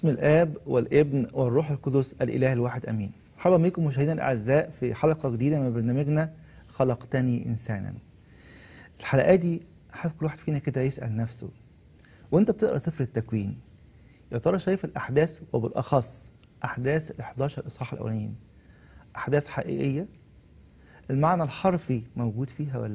باسم الاب والابن والروح القدس الاله الواحد امين مرحبا بكم مشاهدينا الاعزاء في حلقه جديده من برنامجنا خلقتني انسانا الحلقه دي حابب كل واحد فينا كده يسال نفسه وانت بتقرا سفر التكوين يا ترى شايف الاحداث وبالاخص احداث ال 11 اصحاح الاولانيين احداث حقيقيه المعنى الحرفي موجود فيها ولا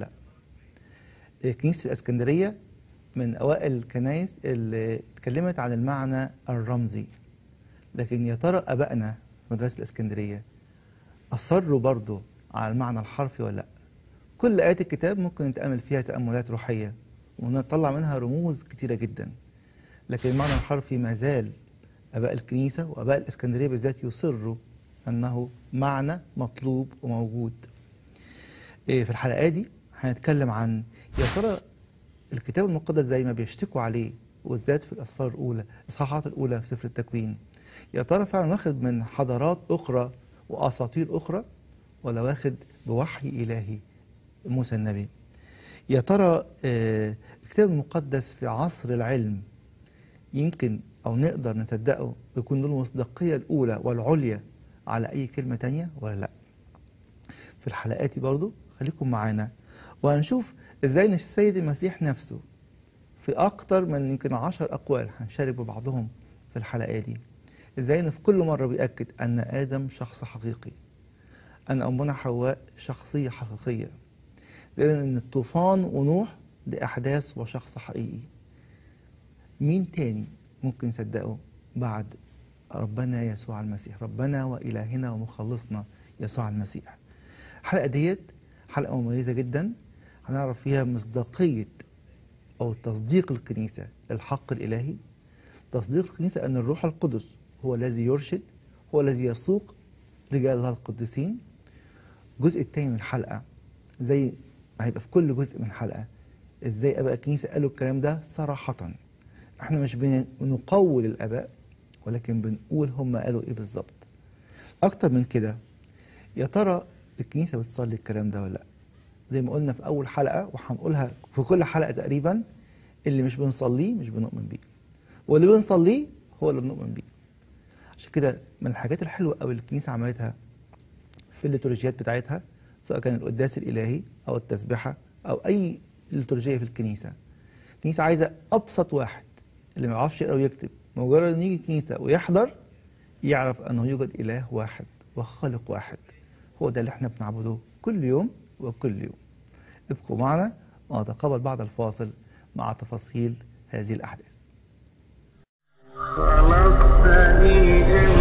لا كنيسه الاسكندريه من اوائل الكنائس اللي اتكلمت عن المعنى الرمزي لكن يا ترى ابائنا في مدرسه الاسكندريه اصروا برضو على المعنى الحرفي ولا لا كل ايات الكتاب ممكن نتامل فيها تاملات روحيه ونطلع منها رموز كتيره جدا لكن المعنى الحرفي ما زال اباء الكنيسه واباء الاسكندريه بالذات يصروا انه معنى مطلوب وموجود إيه في الحلقه دي هنتكلم عن يا ترى الكتاب المقدس زي ما بيشتكوا عليه وبالذات في الاسفار الاولى الاصحاحات الاولى في سفر التكوين يا ترى فعلا واخد من حضارات اخرى واساطير اخرى ولا واخد بوحي الهي موسى النبي يا ترى آه الكتاب المقدس في عصر العلم يمكن او نقدر نصدقه يكون له المصداقيه الاولى والعليا على اي كلمه تانية ولا لا في الحلقات دي برضو خليكم معانا وهنشوف ازاي ان السيد المسيح نفسه في اكتر من يمكن عشر اقوال هنشارك ببعضهم في الحلقه دي ازاي انه في كل مره بياكد ان ادم شخص حقيقي ان امنا حواء شخصيه حقيقيه لان ان الطوفان ونوح دي احداث وشخص حقيقي مين تاني ممكن نصدقه بعد ربنا يسوع المسيح ربنا والهنا ومخلصنا يسوع المسيح الحلقه ديت حلقه مميزه جدا هنعرف فيها مصداقية أو تصديق الكنيسة للحق الإلهي تصديق الكنيسة أن الروح القدس هو الذي يرشد هو الذي يسوق رجال الله القديسين الجزء الثاني من الحلقة زي ما هيبقى في كل جزء من الحلقة ازاي اباء الكنيسة قالوا الكلام ده صراحة احنا مش بنقول الاباء ولكن بنقول هم قالوا ايه بالظبط اكتر من كده يا ترى الكنيسة بتصلي الكلام ده ولا لا زي ما قلنا في اول حلقه وهنقولها في كل حلقه تقريبا اللي مش بنصليه مش بنؤمن بيه واللي بنصليه هو اللي بنؤمن بيه عشان كده من الحاجات الحلوه قوي اللي الكنيسه عملتها في الليتورجيات بتاعتها سواء كان القداس الالهي او التسبحه او اي ليتورجيه في الكنيسه الكنيسه عايزه ابسط واحد اللي ما يعرفش يقرا ويكتب مجرد انه يجي الكنيسه ويحضر يعرف انه يوجد اله واحد وخالق واحد هو ده اللي احنا بنعبده كل يوم وكل يوم ابقوا معنا ونتقابل بعد الفاصل مع تفاصيل هذه الأحداث خلقتني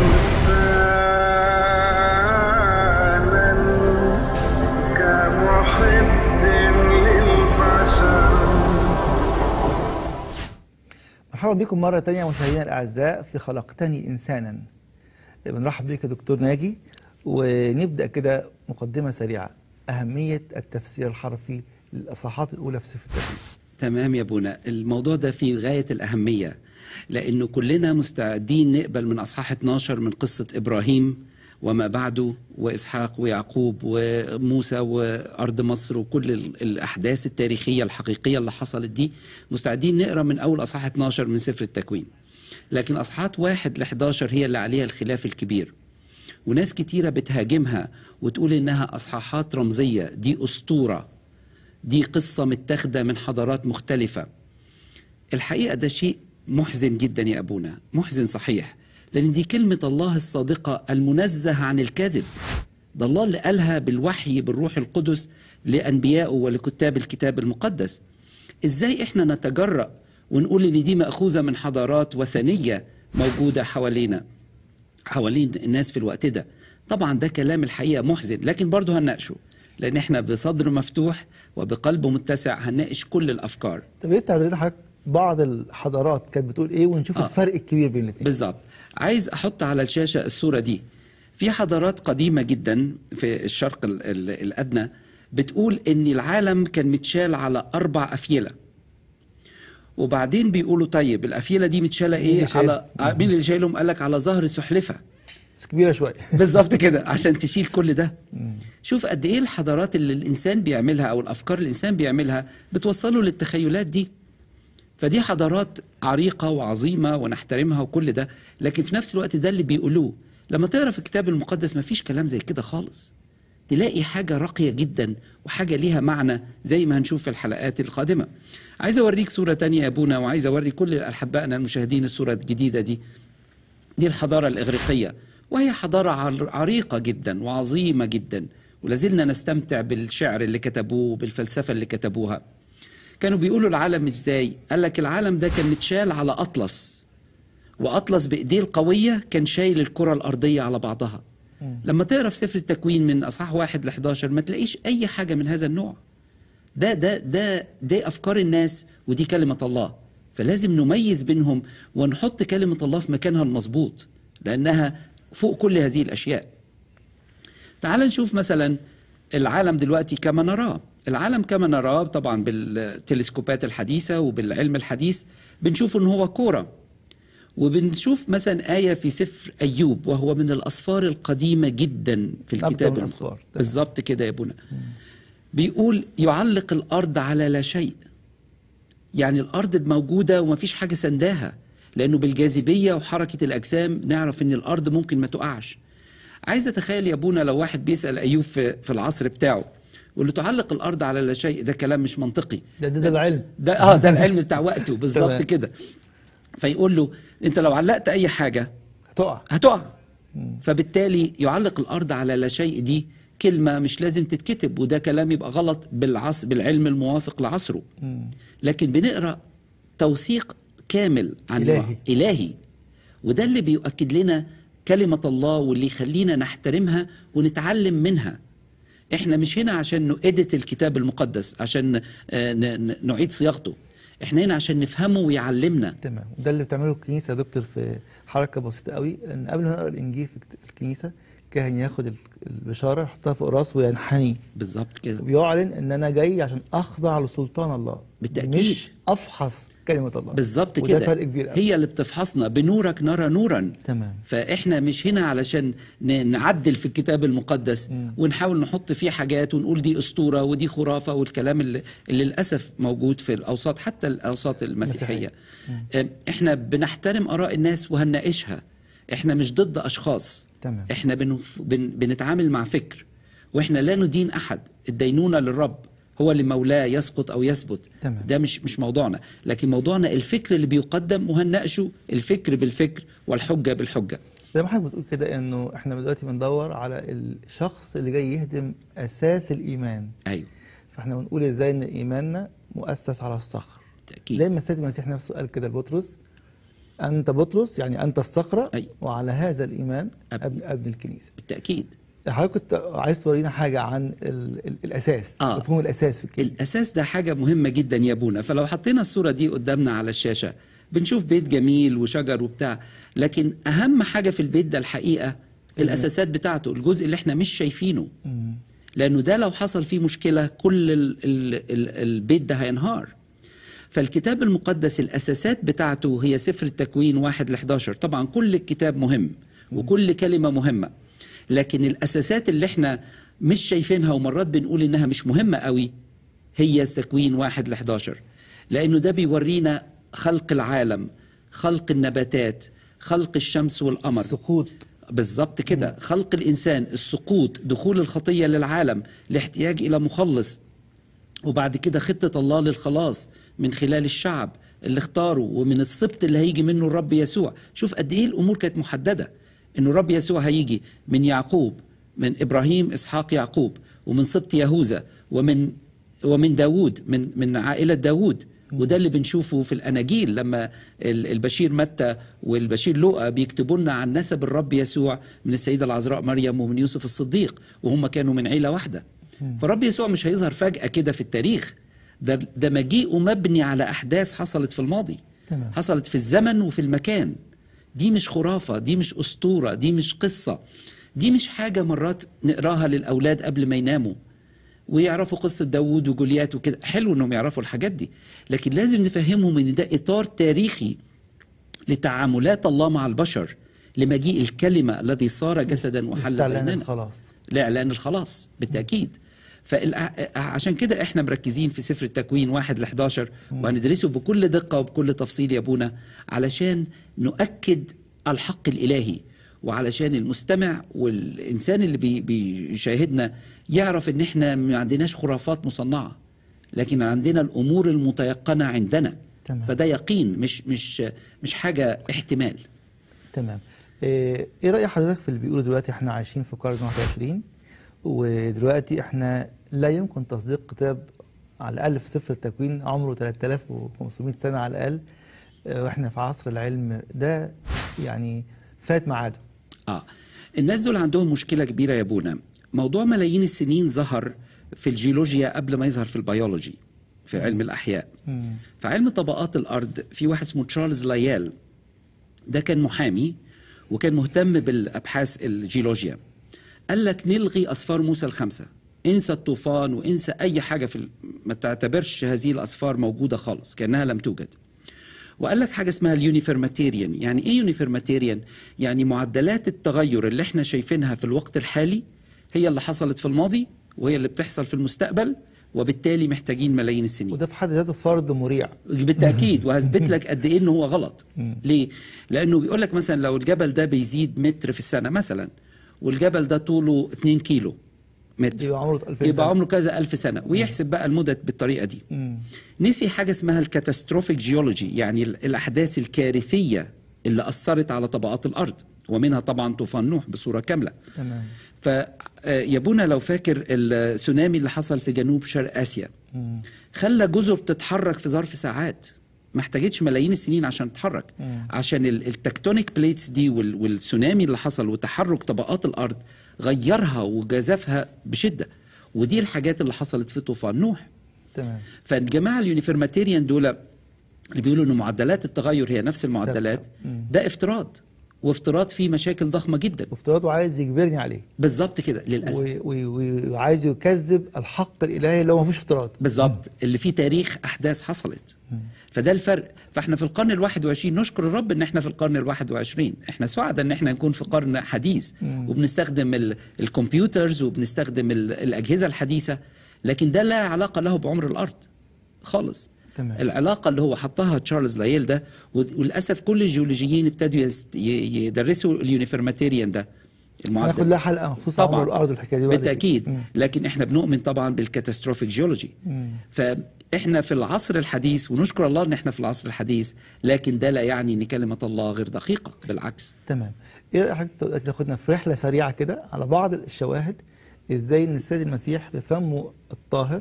إنسانا كمحب للبشر مرحبا بكم مرة تانية مشاهدينا الأعزاء في خلقتني إنسانا بنرحب بك يا دكتور ناجي ونبدأ كده مقدمة سريعة أهمية التفسير الحرفي للأصحاحات الأولى في سفر التكوين تمام يا بونا الموضوع ده في غاية الأهمية لأنه كلنا مستعدين نقبل من أصحاح 12 من قصة إبراهيم وما بعده وإسحاق ويعقوب وموسى وأرض مصر وكل ال- الأحداث التاريخية الحقيقية اللي حصلت دي مستعدين نقرأ من أول أصحاح 12 من سفر التكوين لكن أصحاحات 1 ل 11 هي اللي عليها الخلاف الكبير وناس كتيرة بتهاجمها وتقول إنها أصحاحات رمزية دي أسطورة دي قصة متاخدة من حضارات مختلفة الحقيقة ده شيء محزن جدا يا أبونا محزن صحيح لأن دي كلمة الله الصادقة المنزه عن الكذب ده الله اللي قالها بالوحي بالروح القدس لأنبيائه ولكتاب الكتاب المقدس إزاي إحنا نتجرأ ونقول إن دي مأخوذة من حضارات وثنية موجودة حوالينا حوالين الناس في الوقت ده طبعا ده كلام الحقيقة محزن لكن برضه هنناقشه لأن احنا بصدر مفتوح وبقلب متسع هنناقش كل الأفكار طب إيه تعرض لنا حضرتك بعض الحضارات كانت بتقول إيه ونشوف آه. الفرق الكبير بين الاثنين بالظبط عايز أحط على الشاشة الصورة دي في حضارات قديمة جدا في الشرق ال- ال- الأدنى بتقول إن العالم كان متشال على أربع أفيلة وبعدين بيقولوا طيب الأفيلة دي متشالة مين اللي إيه شايل؟ على مين اللي شايلهم قال لك على ظهر سحلفة بس كبيرة شوية بالظبط كده عشان تشيل كل ده شوف قد ايه الحضارات اللي الانسان بيعملها او الافكار اللي الانسان بيعملها بتوصله للتخيلات دي فدي حضارات عريقة وعظيمة ونحترمها وكل ده لكن في نفس الوقت ده اللي بيقولوه لما تقرا في الكتاب المقدس مفيش كلام زي كده خالص تلاقي حاجة راقية جدا وحاجة ليها معنى زي ما هنشوف في الحلقات القادمة عايز أوريك صورة تانية يا أبونا وعايز أوري كل أحبائنا المشاهدين الصورة الجديدة دي دي الحضارة الإغريقية وهي حضارة عر- عريقة جدا وعظيمة جدا ولازلنا نستمتع بالشعر اللي كتبوه وبالفلسفة اللي كتبوها كانوا بيقولوا العالم ازاي قال لك العالم ده كان متشال على أطلس وأطلس بإيديه القوية كان شايل الكرة الأرضية على بعضها لما تقرا في سفر التكوين من اصحاح واحد ل 11 ما تلاقيش اي حاجه من هذا النوع ده ده ده دي افكار الناس ودي كلمه الله فلازم نميز بينهم ونحط كلمه الله في مكانها المظبوط لانها فوق كل هذه الاشياء تعال نشوف مثلا العالم دلوقتي كما نراه العالم كما نراه طبعا بالتلسكوبات الحديثه وبالعلم الحديث بنشوف ان هو كوره وبنشوف مثلا آية في سفر أيوب وهو من الأسفار القديمة جدا في أكتر الكتاب من المقدس. الأسفار، تمام. بالظبط كده يا ابونا بيقول يعلق الأرض على لا شيء يعني الأرض موجودة ومفيش حاجة سنداها لأنه بالجاذبية وحركة الأجسام نعرف إن الأرض ممكن ما تقعش عايز أتخيل يا أبونا لو واحد بيسأل أيوب في, في العصر بتاعه واللي تعلق الأرض على لا شيء ده كلام مش منطقي ده ده, ده العلم ده اه ده العلم بتاع وقته بالظبط تمام. كده فيقول له انت لو علقت اي حاجه هتقع هتقع فبالتالي يعلق الارض على لا شيء دي كلمه مش لازم تتكتب وده كلام يبقى غلط بالعص بالعلم الموافق لعصره لكن بنقرا توثيق كامل عن إلهي. الهي وده اللي بيؤكد لنا كلمه الله واللي يخلينا نحترمها ونتعلم منها احنا مش هنا عشان نؤدت الكتاب المقدس عشان آه، ن- ن- نعيد صياغته احنا هنا عشان نفهمه ويعلمنا تمام وده اللي بتعمله الكنيسه يا دكتور في حركه بسيطه قوي ان قبل ما نقرا الانجيل في الكت- الكنيسه كاهن ياخد ال- البشاره يحطها فوق راسه وينحني بالظبط كده وبيعلن ان انا جاي عشان اخضع لسلطان الله بالتأكيد. مش افحص كلمه الله بالظبط وده كده فرق كبير قوي هي اللي بتفحصنا بنورك نرى نورا تمام فاحنا مش هنا علشان ن- نعدل في الكتاب المقدس مم. ونحاول نحط فيه حاجات ونقول دي اسطوره ودي خرافه والكلام اللي, اللي للاسف موجود في الاوساط حتى الاوساط المسيحيه آه، احنا بنحترم اراء الناس وهنناقشها احنا مش ضد اشخاص تمام احنا بن بن بنتعامل مع فكر واحنا لا ندين احد الدينونه للرب هو اللي مولاه يسقط او يثبت تمام. ده مش مش موضوعنا لكن موضوعنا الفكر اللي بيقدم وهنناقشه الفكر بالفكر والحجه بالحجه زي ما حضرتك بتقول كده انه احنا دلوقتي بندور على الشخص اللي جاي يهدم اساس الايمان ايوه فاحنا بنقول ازاي ان ايماننا مؤسس على الصخر بالتاكيد زي ما السيد المسيح نفسه قال كده لبطرس انت بطرس يعني انت الصخره أيوة. وعلى هذا الايمان أبني. ابني ابن الكنيسه بالتاكيد حضرتك كنت عايز تورينا حاجه عن ال ال الاساس آه. مفهوم الاساس في الكنيسه الاساس ده حاجه مهمه جدا يا ابونا فلو حطينا الصوره دي قدامنا على الشاشه بنشوف بيت جميل وشجر وبتاع لكن اهم حاجه في البيت ده الحقيقه الاساسات بتاعته الجزء اللي احنا مش شايفينه مم. لانه ده لو حصل فيه مشكله كل ال ال ال البيت ده هينهار فالكتاب المقدس الاساسات بتاعته هي سفر التكوين واحد ل 11 طبعا كل الكتاب مهم وكل كلمه مهمه لكن الاساسات اللي احنا مش شايفينها ومرات بنقول انها مش مهمه قوي هي تكوين واحد ل 11 لانه ده بيورينا خلق العالم خلق النباتات خلق الشمس والقمر السقوط بالظبط كده خلق الانسان السقوط دخول الخطيه للعالم الاحتياج الى مخلص وبعد كده خطه الله للخلاص من خلال الشعب اللي اختاره ومن السبط اللي هيجي منه الرب يسوع شوف قد ايه الامور كانت محدده انه الرب يسوع هيجي من يعقوب من ابراهيم اسحاق يعقوب ومن سبط يهوذا ومن ومن داوود من من عائله داوود وده اللي بنشوفه في الاناجيل لما ال- البشير متى والبشير لوقا بيكتبوا لنا عن نسب الرب يسوع من السيده العذراء مريم ومن يوسف الصديق وهم كانوا من عيله واحده فالرب يسوع مش هيظهر فجاه كده في التاريخ ده ده مجيئه مبني على احداث حصلت في الماضي تمام. حصلت في الزمن وفي المكان دي مش خرافه دي مش اسطوره دي مش قصه دي مش حاجه مرات نقراها للاولاد قبل ما يناموا ويعرفوا قصة داوود وجوليات وكده حلو انهم يعرفوا الحاجات دي لكن لازم نفهمهم ان ده اطار تاريخي لتعاملات الله مع البشر لمجيء الكلمة الذي صار جسدا وحل استعلان بيننا الخلاص لإعلان الخلاص بالتأكيد فعشان كده احنا مركزين في سفر التكوين واحد ل 11 وهندرسه بكل دقه وبكل تفصيل يا ابونا علشان نؤكد الحق الالهي وعلشان المستمع والانسان اللي بي بيشاهدنا يعرف ان احنا ما عندناش خرافات مصنعه لكن عندنا الامور المتيقنه عندنا تمام. فده يقين مش مش مش حاجه احتمال تمام ايه إيه رأي حضرتك في اللي بيقولوا دلوقتي احنا عايشين في القرن 21 ودلوقتي احنا لا يمكن تصديق كتاب على الأقل في سفر التكوين عمره 3500 سنة على الأقل آه، واحنا في عصر العلم ده يعني فات ميعاده اه الناس دول عندهم مشكله كبيره يا ابونا موضوع ملايين السنين ظهر في الجيولوجيا قبل ما يظهر في البيولوجي في علم الاحياء مم. في علم طبقات الارض في واحد اسمه تشارلز لايال ده كان محامي وكان مهتم بالابحاث الجيولوجيا قال لك نلغي اصفار موسى الخمسه انسى الطوفان وانسى اي حاجه في ال- ما تعتبرش هذه الاصفار موجوده خالص كانها لم توجد وقال لك حاجه اسمها اليونيفرماتيريان يعني ايه يونيفرماتيريان يعني معدلات التغير اللي احنا شايفينها في الوقت الحالي هي اللي حصلت في الماضي وهي اللي بتحصل في المستقبل وبالتالي محتاجين ملايين السنين وده في حد ذاته فرض مريع بالتاكيد وهثبت لك قد ايه ان هو غلط ليه لانه بيقول لك مثلا لو الجبل ده بيزيد متر في السنه مثلا والجبل ده طوله 2 كيلو متر يبقى عمره 2000 يبقى سنة. عمره كذا ألف سنة ويحسب بقى المدد بالطريقة دي مم. نسي حاجة اسمها الكاتاستروفيك جيولوجي يعني ال- الأحداث الكارثية اللي أثرت على طبقات الأرض ومنها طبعا طوفان نوح بصورة كاملة تمام فيابونا لو فاكر السونامي اللي حصل في جنوب شرق آسيا مم. خلى جزر تتحرك في ظرف ساعات ما احتاجتش ملايين السنين عشان تتحرك مم. عشان ال- التكتونيك بليتس دي وال- والسونامي اللي حصل وتحرك طبقات الارض غيرها وجازفها بشده ودي الحاجات اللي حصلت في طوفان نوح تمام فالجماعه اليونيفرماتيريان دول اللي بيقولوا ان معدلات التغير هي نفس المعدلات مم. ده افتراض وافتراض فيه مشاكل ضخمه جدا وافتراضه عايز يجبرني عليه بالظبط كده للاسف و- و- و- وعايز يكذب الحق الالهي اللي هو ما فيهوش افتراض بالظبط اللي فيه تاريخ احداث حصلت فده الفرق فاحنا في القرن الواحد وعشرين نشكر الرب ان احنا في القرن الواحد وعشرين احنا سعداء ان احنا نكون في قرن حديث مم. وبنستخدم ال- الكمبيوترز وبنستخدم ال- الاجهزه الحديثه لكن ده لا علاقه له بعمر الارض خالص تمام. العلاقه اللي هو حطها تشارلز لايل ده ود- وللاسف كل الجيولوجيين ابتدوا يست- ي- يدرسوا اليونيفرماتيريان ده هناخد لها حلقه مخصوصه عمر الارض والحكايه دي بعد كده. بالتاكيد مم. لكن احنا بنؤمن طبعا بالكاتاستروفيك جيولوجي مم. فاحنا في العصر الحديث ونشكر الله ان احنا في العصر الحديث لكن ده لا يعني ان كلمه الله غير دقيقه بالعكس تمام ايه رايك حضرتك دلوقتي تاخدنا في رحله سريعه كده على بعض الشواهد ازاي ان السيد المسيح بفمه الطاهر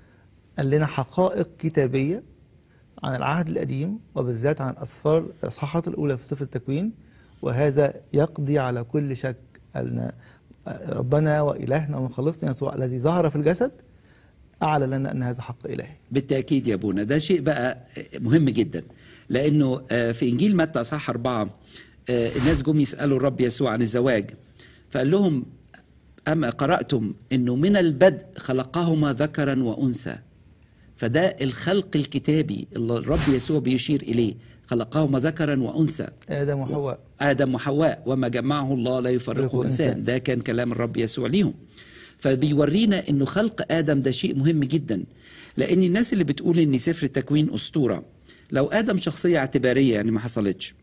قال لنا حقائق كتابيه عن العهد القديم وبالذات عن اسفار الاصحاحات الاولى في سفر التكوين وهذا يقضي على كل شك ان ربنا والهنا ومخلصنا يسوع الذي ظهر في الجسد اعلن لنا ان هذا حق الهي بالتاكيد يا ابونا ده شيء بقى مهم جدا لانه آه، في انجيل متى اصحاح أربعة آه، الناس جم يسالوا الرب يسوع عن الزواج فقال لهم اما قراتم انه من البدء خلقهما ذكرا وانثى فده الخلق الكتابي اللي الرب يسوع بيشير اليه خلقهما ذكرا وانثى ادم وحواء آدم وحواء وما جمعه الله لا يفرقه يفرقه إنسان إنسان. ده كان كلام الرب يسوع ليهم فبيورينا أنه خلق آدم ده شيء مهم جدا لأن الناس اللي بتقول أن سفر التكوين أسطورة لو آدم شخصية اعتبارية يعني ما حصلتش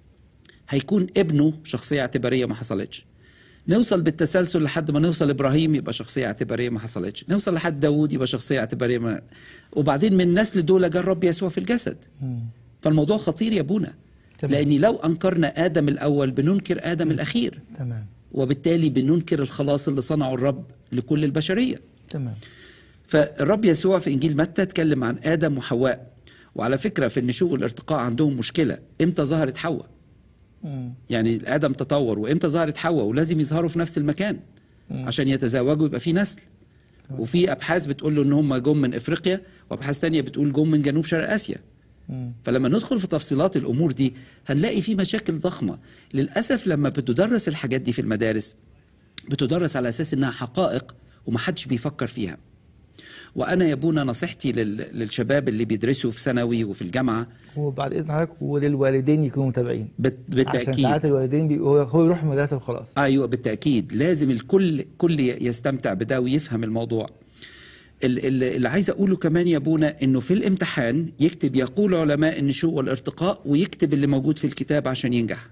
هيكون ابنه شخصية اعتبارية ما حصلتش نوصل بالتسلسل لحد ما نوصل ابراهيم يبقى شخصيه اعتباريه ما حصلتش نوصل لحد داوود يبقى شخصيه اعتباريه ما... وبعدين من النسل دول جه الرب يسوع في الجسد مم. فالموضوع خطير يا ابونا تمام. لأن لو أنكرنا آدم الأول بننكر آدم الأخير تمام وبالتالي بننكر الخلاص اللي صنعه الرب لكل البشرية تمام فالرب يسوع في إنجيل متى اتكلم عن آدم وحواء وعلى فكرة في النشوء والارتقاء عندهم مشكلة إمتى ظهرت حواء مم. يعني آدم تطور وإمتى ظهرت حواء ولازم يظهروا في نفس المكان عشان يتزاوجوا يبقى في نسل وفي أبحاث بتقول له إن هم جم من إفريقيا وأبحاث تانية بتقول جم من جنوب شرق آسيا مم. فلما ندخل في تفصيلات الامور دي هنلاقي في مشاكل ضخمه للاسف لما بتدرس الحاجات دي في المدارس بتدرس على اساس انها حقائق ومحدش بيفكر فيها وانا يا ابونا نصيحتي لل- للشباب اللي بيدرسوا في ثانوي وفي الجامعه وبعد اذن حضرتك وللوالدين يكونوا متابعين بت- عشان ساعات بالتاكيد الوالدين بيبقوا هو هو يروح المدرسه وخلاص ايوه بالتاكيد لازم الكل كل يستمتع بده ويفهم الموضوع ال- ال- اللي عايز اقوله كمان يا ابونا انه في الامتحان يكتب يقول علماء النشوء والارتقاء ويكتب اللي موجود في الكتاب عشان ينجح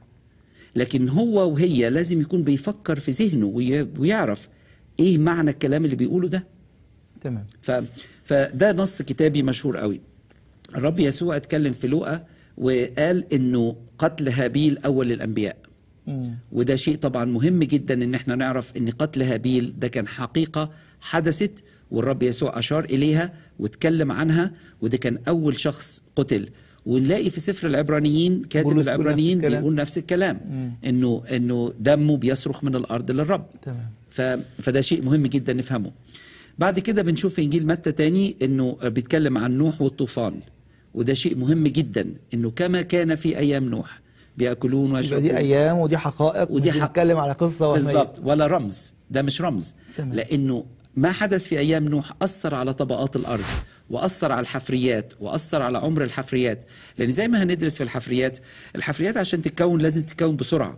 لكن هو وهي لازم يكون بيفكر في ذهنه وي- ويعرف ايه معنى الكلام اللي بيقوله ده تمام ف... فده نص كتابي مشهور قوي الرب يسوع اتكلم في لوقا وقال انه قتل هابيل اول الانبياء مم. وده شيء طبعا مهم جدا ان احنا نعرف ان قتل هابيل ده كان حقيقة حدثت والرب يسوع اشار اليها واتكلم عنها وده كان اول شخص قتل ونلاقي في سفر العبرانيين كاتب بولس بيقول نفس العبرانيين الكلام. بيقول نفس الكلام مم. انه انه دمه بيصرخ من الارض للرب تمام ف... فده شيء مهم جدا نفهمه بعد كده بنشوف في انجيل متى تاني انه بيتكلم عن نوح والطوفان وده شيء مهم جدا انه كما كان في ايام نوح بياكلون يبقى ويشربون دي ايام ودي حقائق ودي مش حق- بنتكلم على قصه وهميه بالظبط ولا رمز ده مش رمز تمام. لانه ما حدث في ايام نوح اثر على طبقات الارض واثر على الحفريات واثر على عمر الحفريات لان زي ما هندرس في الحفريات الحفريات عشان تتكون لازم تتكون بسرعه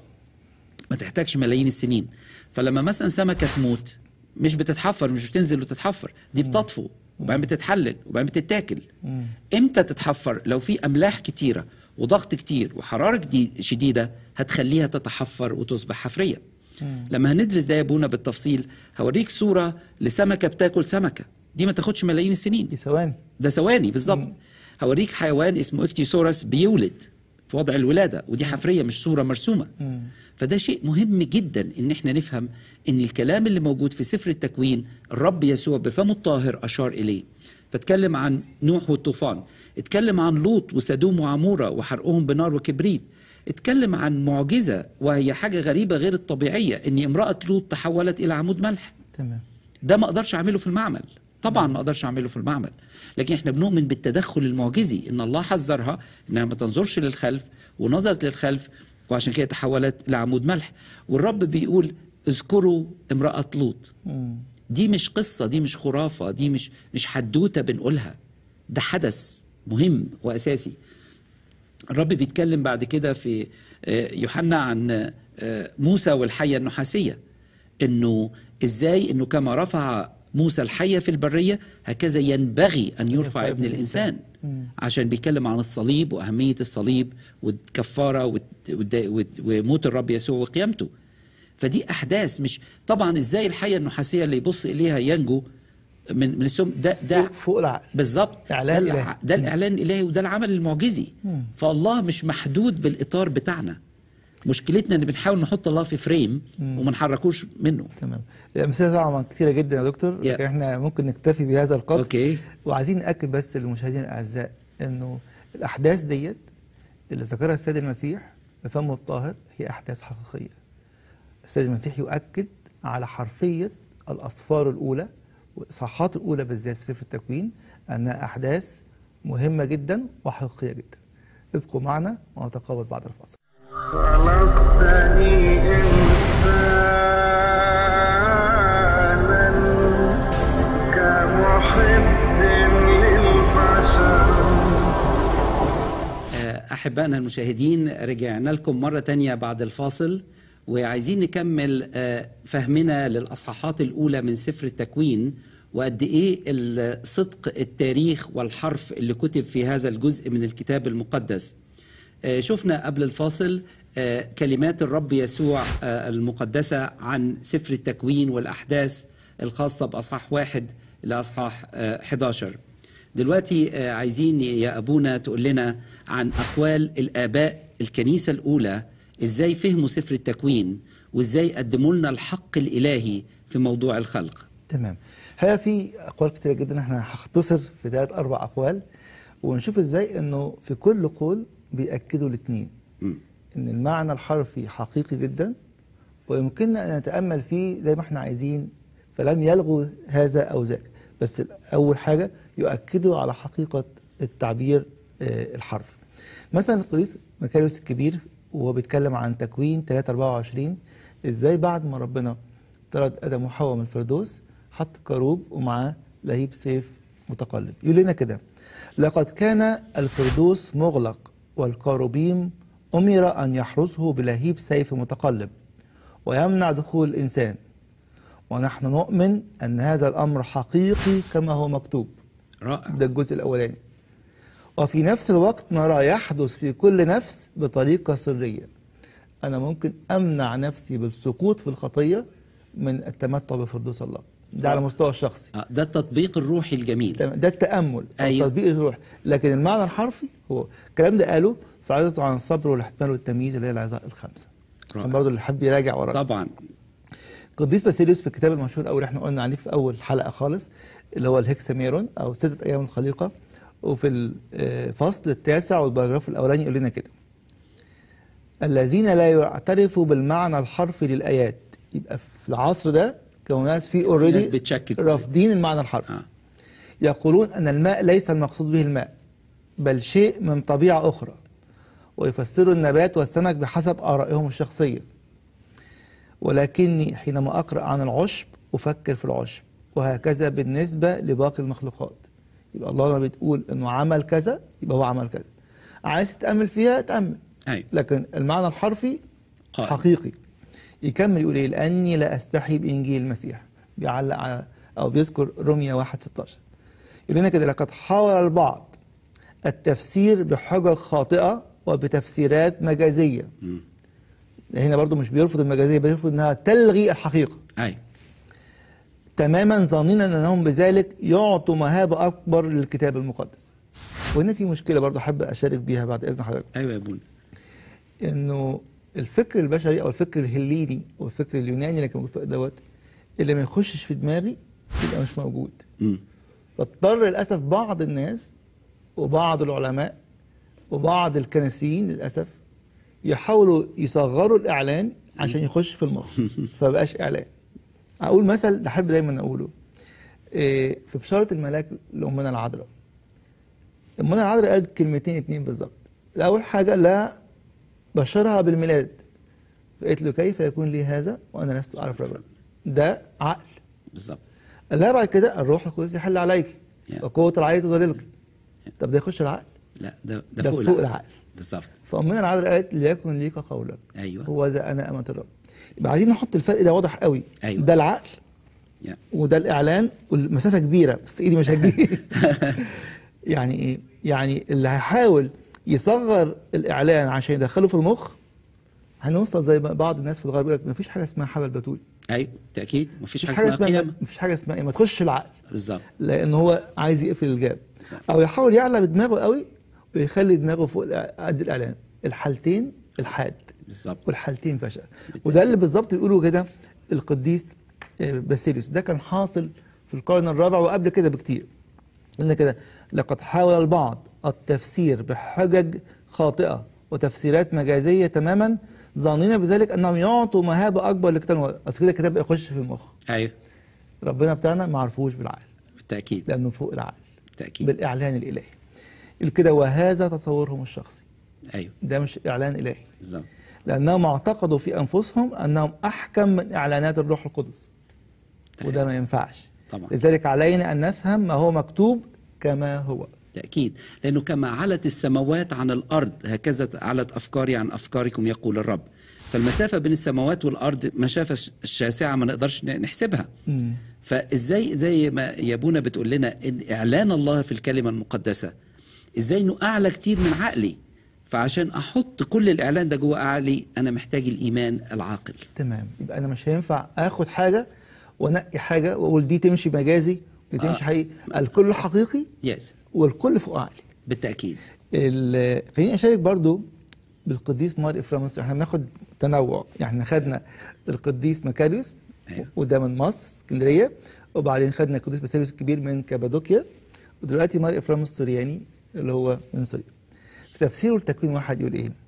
ما تحتاجش ملايين السنين فلما مثلا سمكه تموت مش بتتحفر مش بتنزل وتتحفر دي بتطفو وبعدين بتتحلل وبعدين بتتاكل امتى تتحفر لو في املاح كتيره وضغط كتير وحراره جديد شديده هتخليها تتحفر وتصبح حفريه لما هندرس ده يا ابونا بالتفصيل هوريك صوره لسمكه بتاكل سمكه دي ما تاخدش ملايين السنين دي ثواني ده ثواني بالظبط هوريك حيوان اسمه اكتيسورس بيولد في وضع الولاده ودي حفريه مش صوره مرسومه فده شيء مهم جدا ان احنا نفهم ان الكلام اللي موجود في سفر التكوين الرب يسوع بفمه الطاهر اشار اليه فاتكلم عن نوح والطوفان اتكلم عن لوط وسدوم وعموره وحرقهم بنار وكبريت اتكلم عن معجزه وهي حاجه غريبه غير الطبيعيه ان امراه لوط تحولت الى عمود ملح تمام ده ما اقدرش اعمله في المعمل طبعا ما اقدرش اعمله في المعمل لكن احنا بنؤمن بالتدخل المعجزي ان الله حذرها انها ما تنظرش للخلف ونظرت للخلف وعشان كده تحولت لعمود ملح والرب بيقول اذكروا امرأة لوط مم. دي مش قصة دي مش خرافة دي مش مش حدوتة بنقولها ده حدث مهم وأساسي الرب بيتكلم بعد كده في آه، يوحنا عن آه، موسى والحية النحاسية انه ازاي انه كما رفع موسى الحية في البرية هكذا ينبغي ان يرفع ابن الانسان عشان بيتكلم عن الصليب واهمية الصليب والكفارة والد- والد- والد- وموت الرب يسوع وقيامته فدي احداث مش طبعا ازاي الحية النحاسية اللي يبص اليها ينجو من من السم ده ده فوق, فوق العقل بالظبط إعلان ده, الع- إلهي. ده الاعلان الالهي وده العمل المعجزي فالله مش محدود بالاطار بتاعنا مشكلتنا ان بنحاول نحط الله في فريم وما نحركوش منه تمام الامثله طبعا كتيره جدا يا دكتور يا. لكن احنا ممكن نكتفي بهذا القدر اوكي وعايزين ناكد بس للمشاهدين الاعزاء انه الاحداث ديت اللي ذكرها السيد المسيح بفمه الطاهر هي احداث حقيقيه السيد المسيح يؤكد على حرفيه الاصفار الاولى والاصحاحات الاولى بالذات في سفر التكوين انها احداث مهمه جدا وحقيقيه جدا ابقوا معنا ونتقابل بعد الفاصل خلقتني إنسانا كمحب للبشر أحبائنا المشاهدين رجعنا لكم مرة تانية بعد الفاصل وعايزين نكمل آه، فهمنا للأصحاحات الأولى من سفر التكوين وقد إيه ال- صدق التاريخ والحرف اللي كتب في هذا الجزء من الكتاب المقدس آه، شفنا قبل الفاصل آه، كلمات الرب يسوع آه، المقدسة عن سفر التكوين والأحداث الخاصة بأصحاح واحد لأصحاح آه، 11 دلوقتي آه، عايزين يا أبونا تقول لنا عن أقوال الآباء الكنيسة الأولى إزاي فهموا سفر التكوين وإزاي قدموا لنا الحق الإلهي في موضوع الخلق تمام هي في اقوال كتير جدا احنا هختصر في ثلاث اربع اقوال ونشوف ازاي انه في كل قول بياكدوا الاثنين مم. ان المعنى الحرفي حقيقي جدا ويمكننا ان نتامل فيه زي ما احنا عايزين فلم يلغوا هذا او ذاك بس اول حاجه يؤكدوا على حقيقه التعبير آه، الحرفي مثلا القديس مكاريوس الكبير وهو بيتكلم عن تكوين 3 24 ازاي بعد ما ربنا طرد ادم وحواء من الفردوس حط كروب ومعاه لهيب سيف متقلب يقول لنا كده لقد كان الفردوس مغلق والكروبيم أمر أن يحرسه بلهيب سيف متقلب ويمنع دخول الإنسان ونحن نؤمن أن هذا الأمر حقيقي كما هو مكتوب رائع ده الجزء الأولاني وفي نفس الوقت نرى يحدث في كل نفس بطريقة سرية أنا ممكن أمنع نفسي بالسقوط في الخطية من التمتع بفردوس الله ده على مستوى الشخصي آه، ده التطبيق الروحي الجميل تمام، ده التأمل أيوة. تطبيق الروح لكن المعنى الحرفي هو الكلام ده قاله في عظة عن الصبر والاحتمال والتمييز اللي هي العظة الخمسة عشان رائع. برضه اللي حب يراجع ورا طبعا قديس باسيليوس في الكتاب المشهور قوي اللي احنا قلنا عليه في اول حلقه خالص اللي هو الهكساميرون او ستة ايام الخليقه وفي الفصل التاسع والباراجراف الاولاني يقول لنا كده الذين لا يعترفوا بالمعنى الحرفي للايات يبقى في العصر ده كانوا ناس في ناس اوريدي بتشكك رافضين المعنى الحرفي آه. يقولون ان الماء ليس المقصود به الماء بل شيء من طبيعه اخرى ويفسروا النبات والسمك بحسب ارائهم الشخصيه ولكني حينما أقرأ عن العشب أفكر في العشب وهكذا بالنسبة لباقي المخلوقات يبقى الله لما بتقول إنه عمل كذا يبقى هو عمل كذا عايز تتأمل فيها تأمل ايوه لكن المعنى الحرفي قائم. حقيقي يكمل يقول إيه لأني لا أستحي بإنجيل المسيح بيعلق على أو بيذكر روميا 1 16 يقول لنا كده لقد حاول البعض التفسير بحجج خاطئة وبتفسيرات مجازية مم. هنا برضو مش بيرفض المجازية بيرفض انها تلغي الحقيقة ايوه تماما ظانين انهم بذلك يعطوا مهابة اكبر للكتاب المقدس وهنا في مشكلة برضو احب اشارك بيها بعد اذن حضرتك ايوه يا بونا انه الفكر البشري او الفكر الهليني او الفكر اليوناني اللي كان موجود في الوقت دوت اللي ما يخشش في دماغي يبقى مش موجود مم. فاضطر للاسف بعض الناس وبعض العلماء وبعض الكنسيين للاسف يحاولوا يصغروا الاعلان عشان يخش في المخ فبقاش اعلان اقول مثل احب دايما اقوله إيه، في بشاره الملاك لامنا العذراء امنا العذراء قالت كلمتين اتنين بالظبط الاول حاجه لا بشرها بالميلاد فقالت له كيف يكون لي هذا وانا لست اعرف رجلا ده عقل بالظبط قال لها بعد كده الروح القدس يحل عليك Yeah. وقوة العلي تظللك طب ده يخش العقل لا ده ده, ده فوق, فوق العقل. العقل بالظبط فأمنا العذراء قالت ليكن ليك قولك ايوه هو ذا أنا أمة الرب يبقى عايزين نحط الفرق ده واضح قوي أيوة. ده العقل يا. وده الإعلان والمسافة كبيرة بس إيدي مش هتجيب يعني إيه؟ يعني اللي هيحاول يصغر الإعلان عشان يدخله في المخ هنوصل زي ما بعض الناس في الغرب يقول لك مفيش حاجة اسمها حبل بتول ايوه تاكيد مفيش مفيش حاجه حاجة اسمها اسمها قيامه مفيش حاجة اسمها إيه ما تخش العقل بالظبط لان هو عايز يقفل الجاب صح. او يحاول يعلى بدماغه قوي ويخلي دماغه فوق الإع- قد الاعلان الحالتين الحاد بالظبط والحالتين فشل وده اللي بالظبط بيقوله كده القديس آه، باسيليوس ده كان حاصل في القرن الرابع وقبل كده بكتير قلنا كده لقد حاول البعض التفسير بحجج خاطئه وتفسيرات مجازيه تماما ظانين بذلك انهم يعطوا مهابه اكبر للكتاب اصل كده الكتاب يخش في المخ ايوه ربنا بتاعنا ما عرفوش بالعقل بالتاكيد لانه فوق العقل بالتاكيد بالإعلان الإلهي يقول كده وهذا تصورهم الشخصي ايوه ده مش إعلان إلهي بالظبط لأنهم اعتقدوا في أنفسهم أنهم أحكم من إعلانات الروح القدس تخيل. وده ما ينفعش طبعا لذلك علينا أن نفهم ما هو مكتوب كما هو تأكيد لأنه كما علت السماوات عن الأرض هكذا علت أفكاري عن أفكاركم يقول الرب فالمسافة بين السماوات والأرض مسافة ش- شاسعة ما نقدرش ن- نحسبها مم. فإزاي زي ما يابونا بتقول لنا إن إعلان الله في الكلمة المقدسة إزاي إنه أعلى كتير من عقلي فعشان أحط كل الإعلان ده جوه عقلي أنا محتاج الإيمان العاقل تمام يبقى أنا مش هينفع آخد حاجة وأنقي حاجة وأقول دي تمشي مجازي ودي تمشي آه. حقيقي الكل حقيقي يس والكل فوق عقلي بالتأكيد ال- خليني اشارك برضو بالقديس مار افراموس احنا بناخد تنوع يعني خدنا القديس مكاريوس أيوة. وده من مصر اسكندريه وبعدين خدنا القديس باسيليوس الكبير من كابادوكيا ودلوقتي مار افراموس السورياني اللي هو من سوريا في تفسيره لتكوين واحد يقول ايه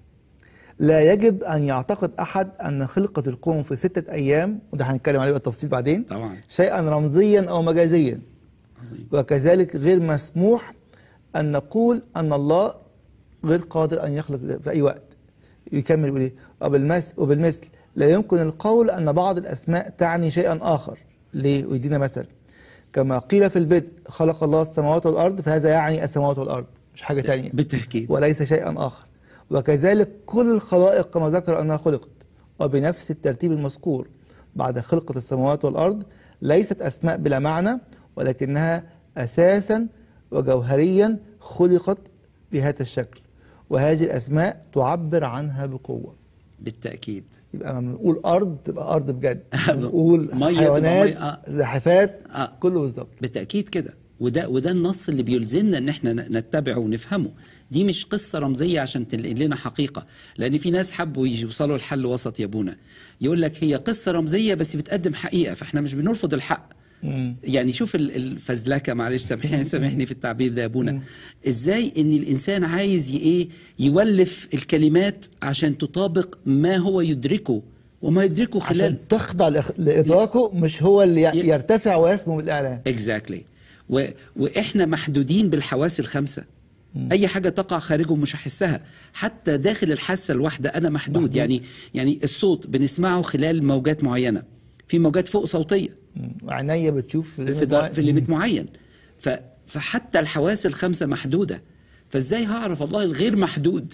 لا يجب ان يعتقد احد ان خلقه الكون في سته ايام وده هنتكلم عليه بالتفصيل بعدين طبعا شيئا رمزيا او مجازيا عظيم وكذلك غير مسموح أن نقول أن الله غير قادر أن يخلق في أي وقت يكمل يقول إيه وبالمثل, وبالمثل لا يمكن القول أن بعض الأسماء تعني شيئا آخر ليه ويدينا مثل كما قيل في البدء خلق الله السماوات والأرض فهذا يعني السماوات والأرض مش حاجة تانية بالتأكيد وليس شيئا آخر وكذلك كل الخلائق كما ذكر أنها خلقت وبنفس الترتيب المذكور بعد خلقة السماوات والأرض ليست أسماء بلا معنى ولكنها أساسا وجوهريا خلقت بهذا الشكل وهذه الأسماء تعبر عنها بقوة بالتاكيد يبقى لما بنقول أرض تبقى أرض بجد بنقول مية تبقى حيوانات مية، آه. زحفات آه. كله بالظبط بالتاكيد كده وده وده النص اللي بيلزمنا ان احنا ن- نتبعه ونفهمه دي مش قصه رمزيه عشان تنقل لنا حقيقه لان في ناس حبوا يوصلوا لحل وسط يا ابونا يقول لك هي قصه رمزيه بس بتقدم حقيقه فاحنا مش بنرفض الحق مم. يعني شوف ال- الفزلكه معلش سامحني سامحني في التعبير ده يا ابونا ازاي ان الانسان عايز ي- ايه يولف الكلمات عشان تطابق ما هو يدركه وما يدركه خلال عشان تخضع لإخ- لإدراكه مش هو اللي ي- ي- يرتفع ويسمو بالإعلان اكزاكتلي و... واحنا محدودين بالحواس الخمسه اي حاجه تقع خارجه مش هحسها حتى داخل الحاسه الواحده انا محدود, محدود. محدود. يعني يعني الصوت بنسمعه خلال موجات معينه في موجات فوق صوتيه مم. وعينيا بتشوف في, در... في ليميت معين ف... فحتى الحواس الخمسه محدوده فازاي هعرف الله الغير محدود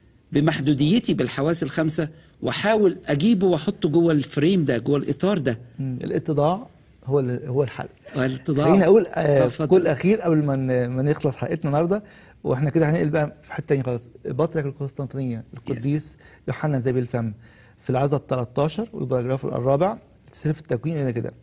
بمحدوديتي بالحواس الخمسه واحاول اجيبه واحطه جوه الفريم ده جوه الاطار ده مم. الاتضاع هو ال- هو الحل والاتضاع خليني اقول آه اتفضل. كل اخير قبل ما ن- ما نخلص حلقتنا النهارده واحنا كده هننقل بقى في حته ثانيه خالص بطرك القسطنطينيه القديس يوحنا زي الفم في العزة 13 والبراجراف الرابع سفر التكوين هنا كده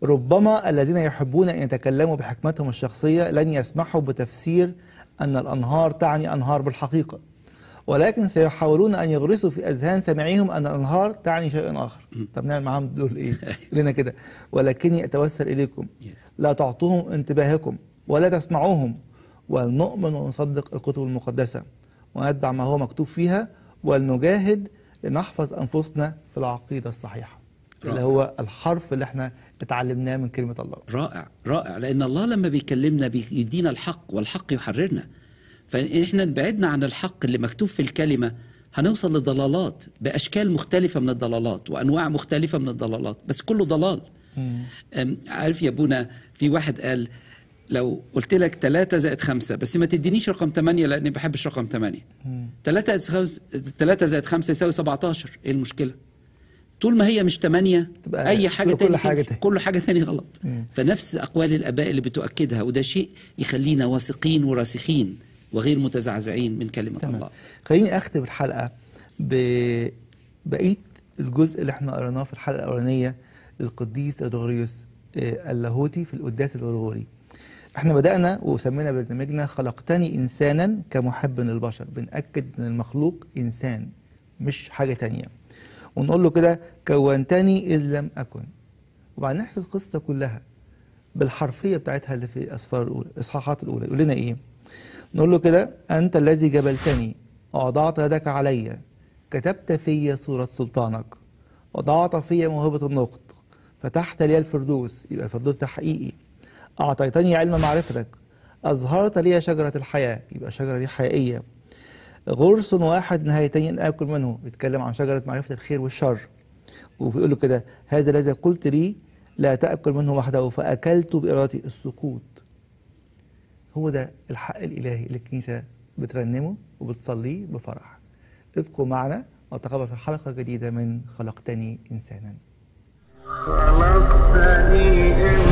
ربما الذين يحبون ان يتكلموا بحكمتهم الشخصيه لن يسمحوا بتفسير ان الانهار تعني انهار بالحقيقه ولكن سيحاولون ان يغرسوا في اذهان سامعيهم ان الانهار تعني شيء اخر طب نعمل معاهم دول ايه لنا كده ولكني اتوسل اليكم Yes. لا تعطوهم انتباهكم ولا تسمعوهم ولنؤمن ونصدق الكتب المقدسة ونتبع ما هو مكتوب فيها ولنجاهد لنحفظ أنفسنا في العقيدة الصحيحة اللي رائع. هو الحرف اللي احنا اتعلمناه من كلمة الله رائع رائع لان الله لما بيكلمنا بيدينا الحق والحق يحررنا فاحنا بعدنا عن الحق اللي مكتوب في الكلمه هنوصل لضلالات باشكال مختلفه من الضلالات وانواع مختلفه من الضلالات بس كله ضلال أم، عارف يا ابونا في واحد قال لو قلت لك 3 زائد 5 بس ما تدينيش رقم 8 لاني بحبش رقم 8 3 3 زائد 5 يساوي 17 ايه المشكله طول ما هي مش 8 تبقى اي حاجه تبقى كل تاني حاجة تمشي. تاني. كل حاجه تاني غلط مم. فنفس اقوال الاباء اللي بتؤكدها وده شيء يخلينا واثقين وراسخين وغير متزعزعين من كلمه تمام الله خليني أختم الحلقة ببقية الجزء اللي احنا قريناه في الحلقة الأولانية للقديس أدوغريوس آه، اللاهوتي في القداس الغرغوري احنا بدأنا وسمينا برنامجنا خلقتني إنسانا كمحب للبشر بنأكد إن المخلوق إنسان مش حاجة تانية ونقول له كده كونتني إذ لم أكن وبعدين نحكي القصة كلها بالحرفية بتاعتها اللي في الأسفار الأولى الإصحاحات الأولى يقول لنا إيه نقول له كده أنت الذي جبلتني ووضعت يدك علي كتبت في صورة سلطانك وضعت في موهبة النطق فتحت لي الفردوس يبقى الفردوس ده حقيقي أعطيتني علم معرفتك أظهرت لي شجرة الحياة يبقى الشجرة دي حقيقية غرس واحد نهايتين أن آكل منه بيتكلم عن شجرة معرفة الخير والشر وبيقول له كده هذا الذي قلت لي لا تأكل منه وحده فأكلت بإرادتي السقوط هو ده الحق الإلهي اللي الكنيسة بترنمه وبتصليه بفرح ابقوا معنا وتقابل في حلقة جديدة من خلقتني إنسانا خلقتني إنسانا